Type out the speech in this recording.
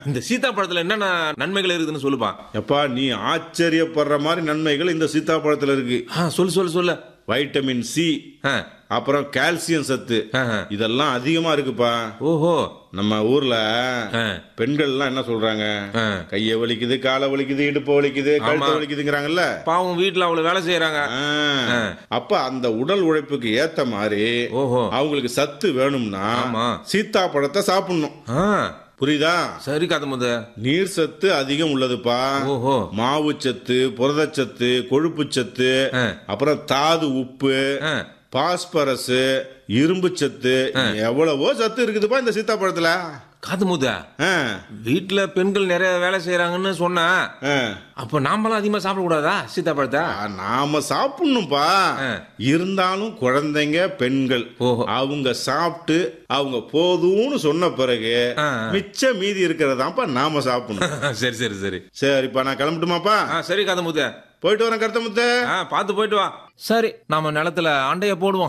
இந்த சீதாப்பழத்துல என்னென்ன நன்மைகள் இருக்குதுன்னு சொல்லுப்பா எப்பா நீ ஆச்சரியப்படுற மாதிரி நன்மைகள் இந்த சீத்தாப்பழத்துல இருக்கு ஆ சொல்லு சொல்லு சொல்லு வைட்டமின் சி ஆ, அப்புறம் கால்சியம் சத்து ஆ, ஆ. இதெல்லாம் அதிகமா இருக்குப்பா ஓஹோ நம்ம ஊர்ல ஆ. பெண்கள்லாம் என்ன சொல்றாங்க ஆ. கைய வலிக்குது காலை வலிக்குது இடுப்பு வலிக்குது கழுத்து வலிக்குதுங்கிறாங்கல்ல பாவம் வீட்டுல அவ்வளவு வேலை செய்யறாங்க ஆ. அப்ப அந்த உடல் உழைப்புக்கு ஏத்த மாதிரி ஓஹோ அவங்களுக்கு சத்து வேணும்னா ஆமா. சீத்தாப்பழத்தை சாப்பிடணும் ஆ புரியுதா சரி காத்தமுத நீர் சத்து அதிகம் உள்ளதுப்பா ஓஹோ மாவு சத்து புரதச்சத்து கொழுப்பு சத்து ஆ. அப்புறம் தாது உப்பு ஆ, பாஸ்பரஸ் இரும்பு சத்து எவ்வளவோ சத்து இருக்குதுப்பா இந்த சீத்தாப்பழத்துல காத்தமுத ஆ, வீட்டுல பெண்கள் நிறைய வேலை செய்யறாங்கன்னு சொன்னா ஆ. அப்ப நாமெல்லாம் அதிகமா சாப்பிடக்கூடாதா சீதாப்பழத்தை ஆ, நாம சாப்பிடணும்பா ஆ. இருந்தாலும் குழந்தைங்க பெண்கள் ஓஹோ. அவங்க சாப்பிட்டு அவங்க போதும்னு சொன்ன பிறகு ஆ, மிச்ச மீதி இருக்கிறதாப்பா நாம சாப்பிடணும் சரி சரி சரி சரிப்பா நான் கிளம்பட்டுமாப்பா ஆ சரி காத்தமுத்த போயிட்டு வரேன் கருத்தமுத்த ஆ பார்த்து போயிட்டு வா சரி நாம நிலத்துல அண்டைய போடுவோம்